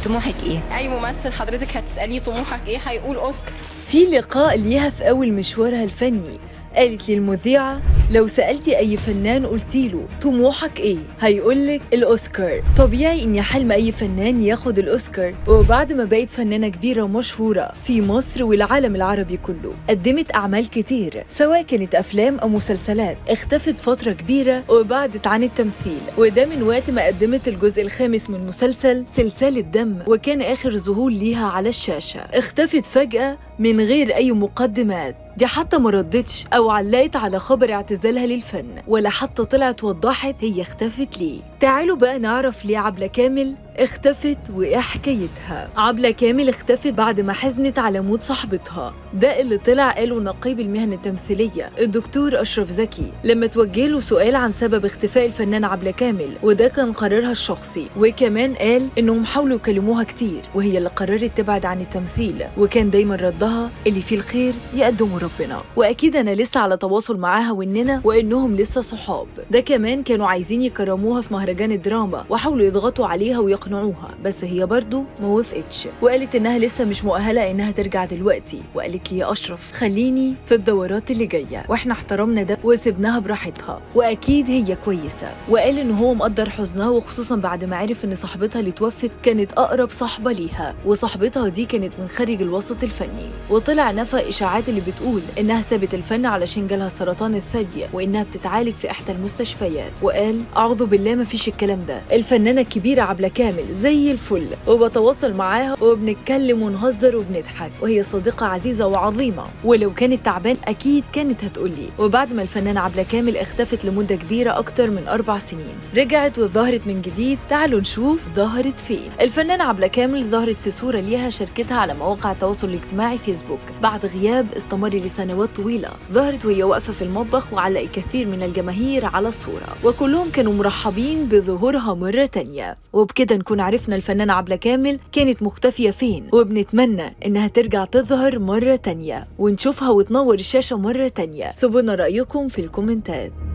طموحك ايه اي ممثل حضرتك هتساليه طموحك ايه هيقول اوسكار في لقاء ليها في أول مشوارها الفني قالت للمذيعة لو سألتي أي فنان قلتيله طموحك إيه؟ هيقولك الأوسكار طبيعي إن حلم أي فنان ياخد الأوسكار وبعد ما بقت فنانة كبيرة ومشهورة في مصر والعالم العربي كله قدمت أعمال كتير سواء كانت أفلام أو مسلسلات اختفت فترة كبيرة وبعدت عن التمثيل وده من وقت ما قدمت الجزء الخامس من مسلسل سلسال الدم وكان آخر ظهور ليها على الشاشة اختفت فجأة من غير أي مقدمات دي حتى ما ردتش او علقت على خبر اعتزالها للفن ولا حتى طلعت وضحت هي اختفت ليه تعالوا بقى نعرف ليه عبلة كامل اختفت وايه حكايتها عبلة كامل اختفت بعد ما حزنت على موت صاحبتها ده اللي طلع قاله نقيب المهنة التمثيلية الدكتور أشرف زكي لما توجه له سؤال عن سبب اختفاء الفنانة عبلة كامل وده كان قرارها الشخصي وكمان قال انهم حاولوا يكلموها كتير وهي اللي قررت تبعد عن التمثيل وكان دايما ردها اللي فيه الخير يقدمه ربنا واكيد انا لسه على تواصل معاها واننا وانهم لسه صحاب ده كمان كانوا عايزين يكرموها في مهرجان الدراما وحاولوا يضغطوا عليها ويقنعوها بس هي برضو ما وافقتش وقالت انها لسه مش مؤهله انها ترجع دلوقتي وقالت لي يا اشرف خليني في الدورات اللي جايه واحنا احترمنا ده وسبناها براحتها واكيد هي كويسه وقال ان هو مقدر حزنها وخصوصا بعد ما عرف ان صاحبتها اللي توفت كانت اقرب صاحبه ليها وصاحبتها دي كانت من خارج الوسط الفني وطلع نفى اشاعات اللي بتقول انها سابت الفن علشان جالها سرطان الثدي وانها بتتعالج في احدى المستشفيات وقال اعوذ بالله ما فيش الكلام ده الفنانه الكبيره عبله كامل زي الفل وبتواصل معاها وبنتكلم ونهزر وبنضحك وهي صديقه عزيزه وعظيمه ولو كانت تعبان اكيد كانت هتقولي وبعد ما الفنانه عبله كامل اختفت لمده كبيره اكتر من اربع سنين رجعت وظهرت من جديد تعالوا نشوف ظهرت فين الفنانه عبله كامل ظهرت في صوره ليها شاركتها على مواقع التواصل الاجتماعي فيسبوك بعد غياب استمر لسنوات طويله ظهرت وهي واقفه في المطبخ وعلق كثير من الجماهير على الصوره وكلهم كانوا مرحبين بظهورها مره تانية وبكده نكون عرفنا الفنانه عبله كامل كانت مختفيه فين وبنتمنى انها ترجع تظهر مره تانية ونشوفها وتنور الشاشه مره تانية سيبونا رايكم في الكومنتات